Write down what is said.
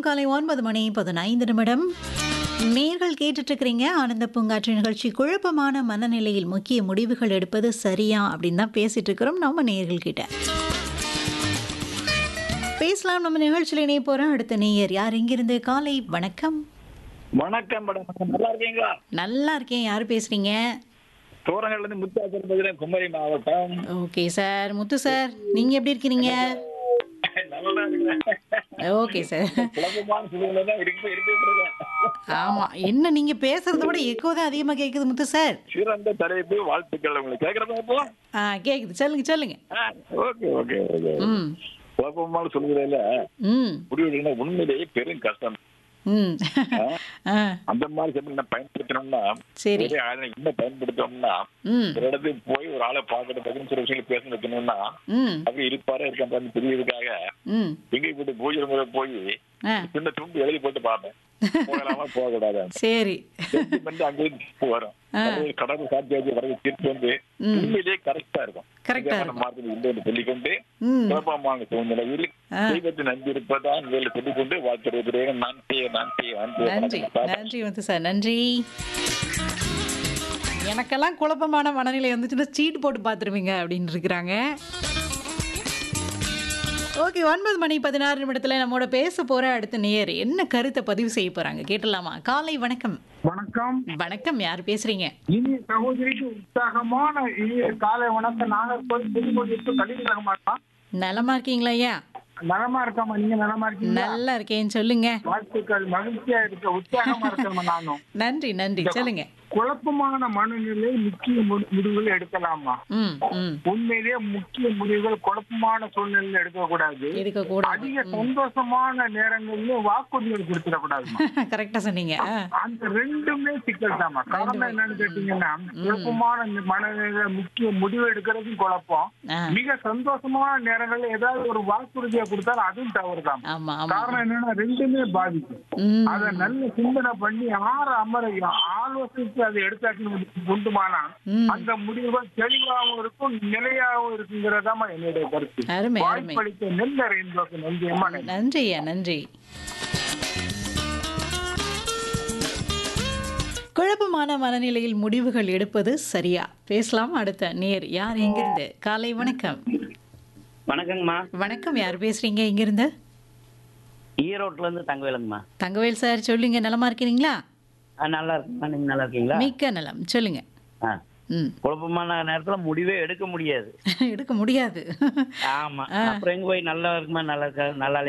காலை ஒன்பது மணி பதினைந்து நிமிடம் நேர்கள் கேட்டுட்டு இருக்கிறீங்க ஆனந்த பூங்காற்று நிகழ்ச்சி குழப்பமான மனநிலையில் முக்கிய முடிவுகள் எடுப்பது சரியா அப்படின்னு தான் பேசிட்டு இருக்கிறோம் நம்ம நேர்கள் கிட்ட பேசலாம் நம்ம நிகழ்ச்சியில் இணைய போறோம் அடுத்த நேயர் யார் இங்கிருந்து காலை வணக்கம் வணக்கம் மேடம் நல்லா இருக்கீங்களா நல்லா இருக்கேன் யார் பேசுறீங்க தோரங்கள்ல இருந்து முத்தாச்சர் பகுதியில் குமரி மாவட்டம் ஓகே சார் முத்து சார் நீங்க எப்படி இருக்கிறீங்க நல்லா இருக்கிறேன் ஓகே சார் குழப்பமான சூழ்நிலை தான் இருக்கு இருந்துட்டு இருக்கேன் ஆமா என்ன நீங்க பேசுறத விட எக்கோ தான் அதிகமா கேக்குது முத்து சார் சிறந்த தலைப்பு வாழ்த்துக்கள் உங்களுக்கு கேட்கறதா இப்போ ஆ கேக்குது சொல்லுங்க சொல்லுங்க ஓகே ஓகே ஓகே ம் குழப்பமான சூழ்நிலையில ம் முடிவு எடுக்கணும் உண்மையிலேயே பெரும் கஷ்டம் ம் ஆ அந்த மாதிரி சமயம் நம்ம பயன்படுத்தணும்னா சரி ஒரே ஆளை இன்னும் பயன்படுத்தோம்னா ம் ஒரு இடத்துக்கு போய் ஒரு ஆளை பார்க்கணும் பகுதி சில விஷயங்கள் பேசணும் வைக்கணும்னா ம் அப்படி இருப்பாரா இருக்கான்னு தெரியறதுக்காக ம் எங்க வீட்டு பூஜை முறை போய் ஆ சின்ன துண்டு எழுதி போட்டு பார்ப்பேன் போகலாமா போக கூடாது சரி வந்து அங்கேயே தீர்ப்பு வரும் அது கடவுள் சாத்தியாச்சு வரது தீர்ப்பு வந்து ம். உண்மையிலேயே கரெக்டா இருக்கும் Correct ஆ இதுக்கான இருக்கும். மார்க்கம் இல்லை என்று சொல்லிக்கொண்டு ம் குழப்பமான சூழ்நிலையில் ஆ. தெய்வத்தை நம்பி இருப்பதான் வேலை சொல்லிக்கொண்டு வாழ்த்துறேன் நன்றி நன்றி நன்றி நன்றி நன்றி வந்து சார் நன்றி எனக்கெல்லாம் குழப்பமான மனநிலை வந்துச்சுன்னா சீட் போட்டு பார்த்துருவீங்க அப்படின்னு இருக்கிறாங்க ஓகே ஒன்பது மணி பதினாறு நிமிடத்தில் நம்மோட பேச போற அடுத்த நேயர் என்ன கருத்தை பதிவு செய்ய போறாங்க கேட்டலாமா காலை வணக்கம் வணக்கம் வணக்கம் யார் பேசுறீங்க இனிய சகோதரிக்கு உற்சாகமான இனிய காலை வணக்கம் நாகர்கோவில் புதுக்கோட்டைக்கு கலிங்கராக மாட்டோம் நலமா இருக்கீங்களா ஐயா நலமா இருக்காமா நீங்க நலமா இருக்கீங்க நல்லா இருக்கேன்னு சொல்லுங்க வாழ்த்துக்கள் மகிழ்ச்சியா இருக்க உற்சாகமா இருக்கமா நானும் நன்றி நன்றி சொல்லுங்க குழப்பமான மனநிலை முக்கிய மு- முடிவுகள் எடுக்கலாமா ம் ம் உண்மையிலேயே முக்கிய முடிவுகள் குழப்பமான சூழ்நிலையில எடுக்க கூடாது இருக்க கூடாது அதிக சந்தோஷமான நேரங்கள்ல வாக்குறுதிகள் கொடுத்துடக்கூடாதுமா கரெக்டா சொன்னீங்க ஆ, அந்த ரெண்டுமே சிக்கல் தாமா காரணம் என்னன்னு கேட்டீங்கன்னா குழப்பமான இந்த மனநிலை முக்கிய முடிவு எடுக்கிறதும் குழப்பம் ஆ, மிக சந்தோஷமான நேரங்கள்ல ஏதாவது ஒரு வாக்குறுதியை கொடுத்தாலும் அதுவும் தவறுதான் ஆமா ஆமா காரணம் என்னன்னா ரெண்டுமே பாதிக்கும் ம் அத நல்ல சிந்தனை பண்ணி ஆற அமர ஆலோசித்து அதை எடுத்தாக்கி உண்டுமானா ம். அந்த முடிவுகள் தெளிவாகவும் இருக்கும் நிலையாகவும் இருக்குங்கிறதாமா என்னுடைய கருத்து அருமை அருமை வாய்ப்பளித்த நெல்லரை என்பதற்கு நன்றியம்மா நன்றி. நன்றி ஐயா நன்றி குழப்பமான மனநிலையில் முடிவுகள் எடுப்பது சரியா பேசலாம் அடுத்த நேர் யார் எங்கிருந்து காலை வணக்கம் வணக்கங்கம்மா வணக்கம் யார் பேசுறீங்க இங்கிருந்து ஈரோட்ல இருந்து தங்கவேலுங்கம்மா தங்கவேல் சார் சொல்லுங்க நலமா இருக்கிறீங்களா ஆ, நல்லா இருக்குமா நீங்க நல்லா இருக்கீங்களா மிக்க நலம் சொல்லுங்க ஆ. ம் குழப்பமான நேரத்துல முடிவே எடுக்க முடியாது எடுக்க முடியாது ஆமா அப்புறம் எங்க போய் நல்லா இருக்குமா நல்லா இருக்கா நல்லா